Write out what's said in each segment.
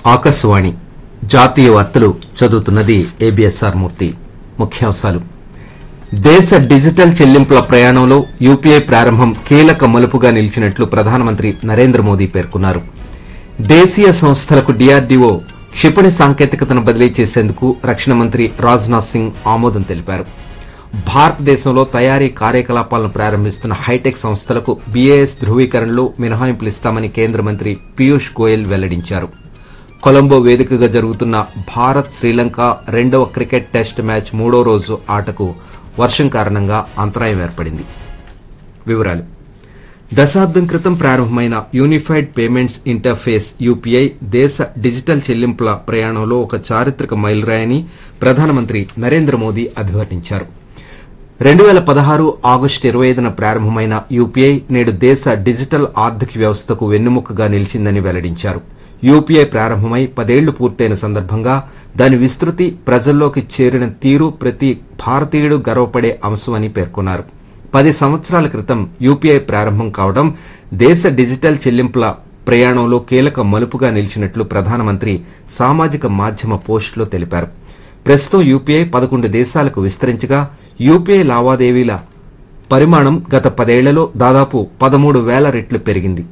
ఆకాశవాణి జాతీయ వార్తలు చదువుతున్నది ఏబిఎస్ఆర్ మూర్తి ముఖ్యాంశాలు దేశ డిజిటల్ చెల్లింపుల ప్రయాణంలో యూపీఐ ప్రారంభం కీలక మలుపుగా నిలిచినట్లు ప్రధానమంత్రి నరేంద్ర మోదీ పేర్కొన్నారు దేశీయ సంస్థలకు డీఆర్డీఓ క్షిపణి సాంకేతికతను బదిలీ చేసేందుకు రక్షణ మంత్రి రాజ్నాథ్ సింగ్ ఆమోదం తెలిపారు భారతదేశంలో తయారీ కార్యకలాపాలను ప్రారంభిస్తున్న హైటెక్ సంస్థలకు బీఏఎస్ ధృవీకరణలో మినహాయింపులు ఇస్తామని కేంద్ర మంత్రి పీయూష్ గోయల్ వెల్లడించారు కొలంబో వేదికగా జరుగుతున్న భారత్ శ్రీలంక రెండవ క్రికెట్ టెస్ట్ మ్యాచ్ మూడో రోజు ఆటకు వర్షం కారణంగా అంతరాయం ఏర్పడింది వివరాలు దశాబ్దం క్రితం ప్రారంభమైన యూనిఫైడ్ పేమెంట్స్ ఇంటర్ఫేస్ యూపీఐ దేశ డిజిటల్ చెల్లింపుల ప్రయాణంలో ఒక చారిత్రక మైలురాయని ప్రధానమంత్రి నరేంద్ర మోదీ అభివర్ణించారు రెండు వేల పదహారు ఆగస్టు ఇరవై ఐదున ప్రారంభమైన యూపీఐ నేడు దేశ డిజిటల్ ఆర్థిక వ్యవస్థకు వెన్నెముకగా నిలిచిందని వెల్లడించారు యూపీఐ ప్రారంభమై పదేళ్లు పూర్తయిన సందర్భంగా దాని విస్తృతి ప్రజల్లోకి చేరిన తీరు ప్రతి భారతీయుడు గర్వపడే అంశమని పేర్కొన్నారు పది సంవత్సరాల క్రితం యూపీఐ ప్రారంభం కావడం దేశ డిజిటల్ చెల్లింపుల ప్రయాణంలో కీలక మలుపుగా నిలిచినట్లు ప్రధానమంత్రి సామాజిక మాధ్యమ పోస్టులో తెలిపారు ప్రస్తుతం యూపీఐ పదకొండు దేశాలకు విస్తరించగా యూపీఐ లావాదేవీల పరిమాణం గత పదేళ్లలో దాదాపు పదమూడు వేల రెట్లు పెరిగింది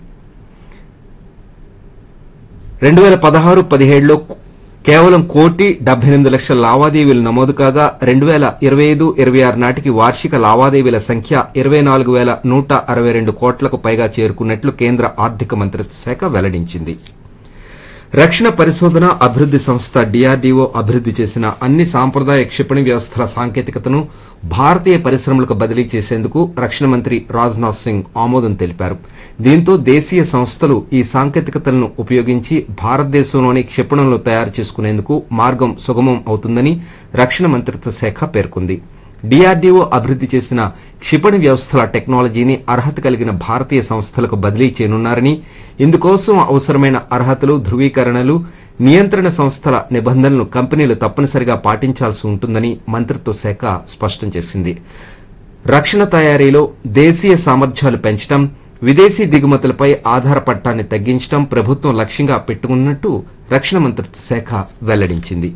రెండు వేల పదహారు పదిహేడులో కేవలం కోటి డెబ్బై ఎనిమిది లక్షల లావాదేవీలు నమోదు కాగా రెండు వేల ఇరవై ఐదు ఇరవై ఆరు నాటికి వార్షిక లావాదేవీల సంఖ్య ఇరవై నాలుగు వేల నూట అరవై రెండు కోట్లకు పైగా చేరుకున్నట్లు కేంద్ర ఆర్థిక మంత్రిత్వ శాఖ వెల్లడించింది రక్షణ పరిశోధన అభివృద్ది సంస్థ డీఆర్డీఓ అభివృద్ది చేసిన అన్ని సాంప్రదాయ క్షిపణి వ్యవస్థల సాంకేతికతను భారతీయ పరిశ్రమలకు బదిలీ చేసేందుకు రక్షణ మంత్రి రాజ్నాథ్ సింగ్ ఆమోదం తెలిపారు దీంతో దేశీయ సంస్థలు ఈ సాంకేతికతలను ఉపయోగించి భారతదేశంలోని క్షిపణులను తయారు చేసుకునేందుకు మార్గం సుగమం అవుతుందని రక్షణ మంత్రిత్వ శాఖ పేర్కొంది డీఆర్డీఓ అభివృద్ది చేసిన క్షిపణి వ్యవస్థల టెక్నాలజీని అర్హత కలిగిన భారతీయ సంస్థలకు బదిలీ చేయనున్నారని ఇందుకోసం అవసరమైన అర్హతలు ధృవీకరణలు నియంత్రణ సంస్థల నిబంధనలను కంపెనీలు తప్పనిసరిగా పాటించాల్సి ఉంటుందని మంత్రిత్వ శాఖ స్పష్టం చేసింది రక్షణ తయారీలో దేశీయ సామర్థ్యాలు పెంచడం విదేశీ దిగుమతులపై ఆధారపడటాన్ని తగ్గించడం ప్రభుత్వం లక్ష్యంగా పెట్టుకున్నట్టు రక్షణ మంత్రిత్వ శాఖ వెల్లడించింది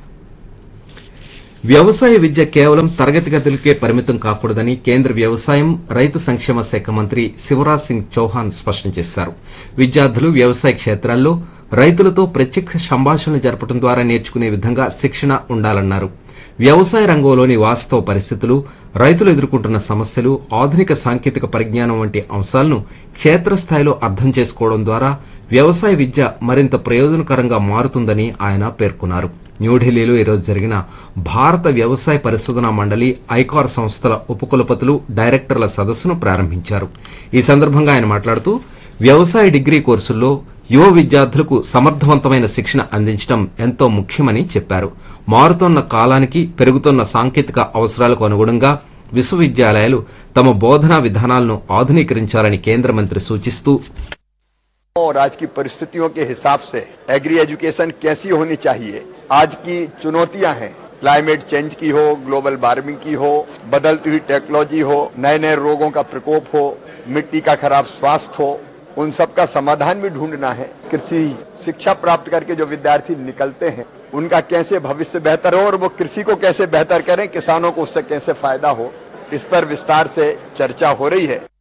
వ్యవసాయ విద్య కేవలం తరగతి గదులకే పరిమితం కాకూడదని కేంద్ర వ్యవసాయం రైతు సంక్షేమ శాఖ మంత్రి శివరాజ్ సింగ్ చౌహాన్ స్పష్టం చేశారు విద్యార్థులు వ్యవసాయ క్షేత్రాల్లో రైతులతో ప్రత్యక్ష సంభాషణలు జరపడం ద్వారా నేర్చుకునే విధంగా శిక్షణ ఉండాలన్నారు వ్యవసాయ రంగంలోని వాస్తవ పరిస్థితులు రైతులు ఎదుర్కొంటున్న సమస్యలు ఆధునిక సాంకేతిక పరిజ్ఞానం వంటి అంశాలను క్షేత్రస్థాయిలో అర్థం చేసుకోవడం ద్వారా వ్యవసాయ విద్య మరింత ప్రయోజనకరంగా మారుతుందని ఆయన పేర్కొన్నారు న్యూఢిల్లీలో ఈరోజు జరిగిన భారత వ్యవసాయ పరిశోధనా మండలి ఐకార్ సంస్థల ఉపకులపతులు డైరెక్టర్ల సదస్సును ప్రారంభించారు ఈ సందర్భంగా ఆయన మాట్లాడుతూ వ్యవసాయ డిగ్రీ కోర్సుల్లో యువ విద్యార్థులకు సమర్థవంతమైన శిక్షణ అందించడం ఎంతో ముఖ్యమని చెప్పారు మారుతోన్న కాలానికి పెరుగుతున్న సాంకేతిక అవసరాలకు అనుగుణంగా విశ్వవిద్యాలయాలు తమ బోధనా విధానాలను ఆధునీకరించాలని కేంద్ర మంత్రి సూచిస్తూ और आज की परिस्थितियों के हिसाब से एग्री एजुकेशन कैसी होनी चाहिए आज की चुनौतियां हैं क्लाइमेट चेंज की हो ग्लोबल वार्मिंग की हो बदलती हुई टेक्नोलॉजी हो नए नए रोगों का प्रकोप हो मिट्टी का खराब स्वास्थ्य हो उन सब का समाधान भी ढूंढना है कृषि शिक्षा प्राप्त करके जो विद्यार्थी निकलते हैं उनका कैसे भविष्य बेहतर हो और वो कृषि को कैसे बेहतर करें किसानों को उससे कैसे फायदा हो इस पर विस्तार से चर्चा हो रही है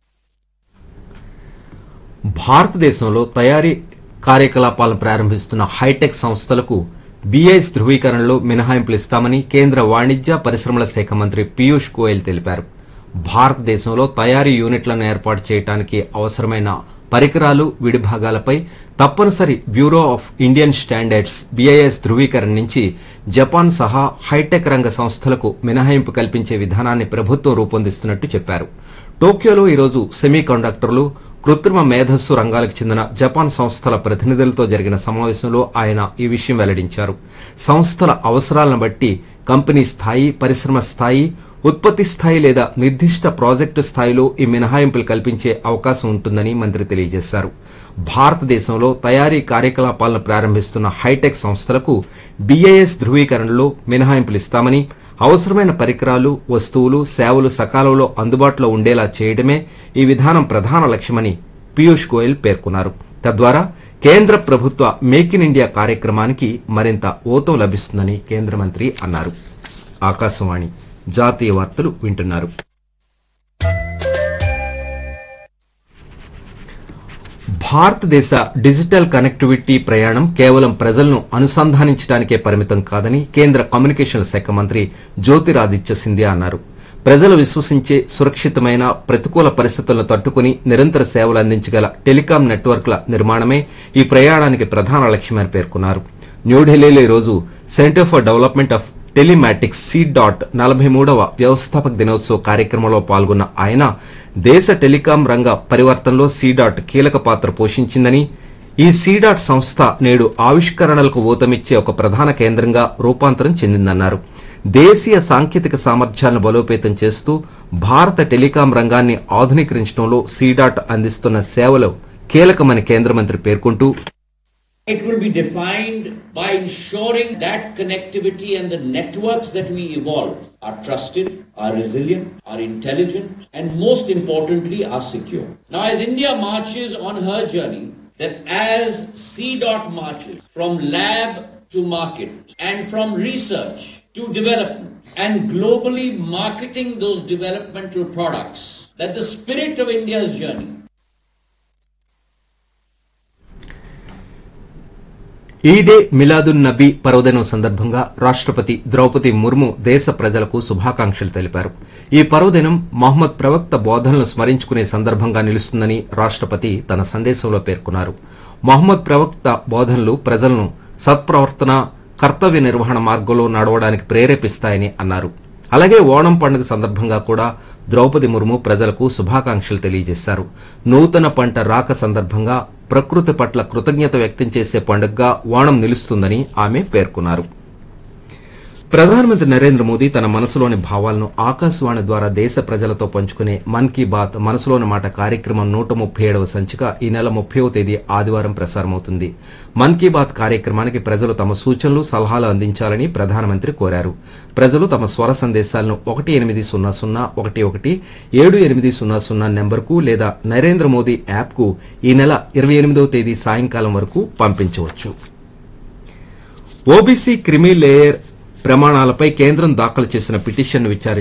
భారతదేశంలో తయారీ కార్యకలాపాలను ప్రారంభిస్తున్న హైటెక్ సంస్థలకు బీఐఎస్ ధృవీకరణలో మినహాయింపులు ఇస్తామని కేంద్ర వాణిజ్య పరిశ్రమల శాఖ మంత్రి పీయూష్ గోయల్ తెలిపారు భారతదేశంలో తయారీ యూనిట్లను ఏర్పాటు చేయడానికి అవసరమైన పరికరాలు విడిభాగాలపై తప్పనిసరి bureau of Indian standards BIS ధృవీకరణ నుంచి జపాన్ సహా హైటెక్ రంగ సంస్థలకు మినహాయింపు కల్పించే విధానాన్ని ప్రభుత్వం రూపొందిస్తున్నట్టు చెప్పారు టోక్యోలో ఈరోజు సెమీ కండక్టర్లు కృత్రిమ మేధస్సు రంగాలకు చెందిన జపాన్ సంస్థల ప్రతినిధులతో జరిగిన సమావేశంలో ఆయన ఈ విషయం వెల్లడించారు సంస్థల అవసరాలను బట్టి కంపెనీ స్థాయి పరిశ్రమ స్థాయి ఉత్పత్తి స్థాయి లేదా నిర్దిష్ట ప్రాజెక్టు స్థాయిలో ఈ మినహాయింపులు కల్పించే అవకాశం ఉంటుందని మంత్రి తెలియజేశారు భారతదేశంలో తయారీ కార్యకలాపాలను ప్రారంభిస్తున్న హైటెక్ సంస్థలకు బీఐఎస్ ధృవీకరణలో మినహాయింపులు ఇస్తామని అవసరమైన పరికరాలు వస్తువులు సేవలు సకాలంలో అందుబాటులో ఉండేలా చేయడమే ఈ విధానం ప్రధాన లక్ష్యమని పీయూష్ గోయల్ పేర్కొన్నారు తద్వారా కేంద్ర ప్రభుత్వ మేక్ ఇన్ ఇండియా కార్యక్రమానికి మరింత ఊతం లభిస్తుందని కేంద్ర మంత్రి అన్నారు ఆకాశవాణి జాతీయ వార్తలు వింటున్నారు భారతదేశ డిజిటల్ కనెక్టివిటీ ప్రయాణం కేవలం ప్రజలను అనుసంధానించడానికే పరిమితం కాదని కేంద్ర కమ్యూనికేషన్ల శాఖ మంత్రి జ్యోతిరాదిత్య సింధియా అన్నారు ప్రజలు విశ్వసించే సురక్షితమైన ప్రతికూల పరిస్థితులను తట్టుకుని నిరంతర సేవలు అందించగల టెలికాం నెట్వర్క్ల నిర్మాణమే ఈ ప్రయాణానికి ప్రధాన లక్ష్యమని పేర్కొన్నారు న్యూఢిల్లీలో ఈరోజు centre for development of telematics C dot నలభై మూడవ వ్యవస్థాపక దినోత్సవ కార్యక్రమంలో పాల్గొన్న ఆయన దేశ టెలికాం రంగ పరివర్తనలో సి డాట్ కీలక పాత్ర పోషించిందని ఈ సి డాట్ సంస్థ నేడు ఆవిష్కరణలకు ఊతమిచ్చే ఒక ప్రధాన కేంద్రంగా రూపాంతరం చెందిందన్నారు దేశీయ సాంకేతిక సామర్థ్యాలను బలోపేతం చేస్తూ భారత టెలికాం రంగాన్ని ఆధునీకరించడంలో సి డాట్ అందిస్తున్న సేవలు కీలకమని కేంద్ర మంత్రి పేర్కొంటూ It will be defined by ensuring that connectivity and the networks that we evolve are trusted, are resilient, are intelligent, and most importantly, are secure. Now, as India marches on her journey, that as CDOT marches from lab to market and from research to development and globally marketing those developmental products, that the spirit of India's journey ఈదే Milad-un Nabi పర్వదినం సందర్భంగా రాష్ట్రపతి ద్రౌపది ముర్ము దేశ ప్రజలకు శుభాకాంక్షలు తెలిపారు ఈ పర్వదినం మహమ్మద్ ప్రవక్త బోధనలు స్మరించుకునే సందర్భంగా నిలుస్తుందని రాష్ట్రపతి తన సందేశంలో పేర్కొన్నారు మహమ్మద్ ప్రవక్త బోధనలు ప్రజలను సత్ప్రవర్తన కర్తవ్య నిర్వహణ మార్గంలో నడవడానికి ప్రేరేపిస్తాయని అన్నారు అలాగే ఓణం పండుగ సందర్భంగా కూడా ద్రౌపది ముర్ము ప్రజలకు శుభాకాంక్షలు తెలియజేశారు నూతన పంట రాక సందర్భంగా ప్రకృతి పట్ల కృతజ్ఞత వ్యక్తం చేసే పండుగగా ఓణం నిలుస్తుందని ఆమె పేర్కొన్నారు ప్రధానమంత్రి నరేంద్ర మోదీ తన మనసులోని భావాలను ఆకాశవాణి ద్వారా దేశ ప్రజలతో పంచుకునే మన్ కీ బాత్ మనసులోని మాట కార్యక్రమం నూట ముప్పై ఏడవ సంచిక ఈ నెల ముప్పైవ తేదీ ఆదివారం ప్రసారమవుతుంది మన్ కీ బాత్ కార్యక్రమానికి ప్రజలు తమ సూచనలు సలహాలు అందించాలని ప్రధానమంత్రి కోరారు ప్రజలు తమ స్వర సందేశాలను ఒకటి ఎనిమిది సున్నా సున్నా ఒకటి ఒకటి ఏడు ఎనిమిది సున్నా సున్నా నెంబర్కు లేదా నరేంద్ర మోదీ యాప్కు ఈ నెల ఇరవై ఎనిమిదవ తేదీ సాయంకాలం వరకు పంపించవచ్చు ఓబీసీ క్రిమీ లేయర్ ప్రమాణాలపై కేంద్రం దాఖలు చేసిన పిటిషన్ను విచారించారు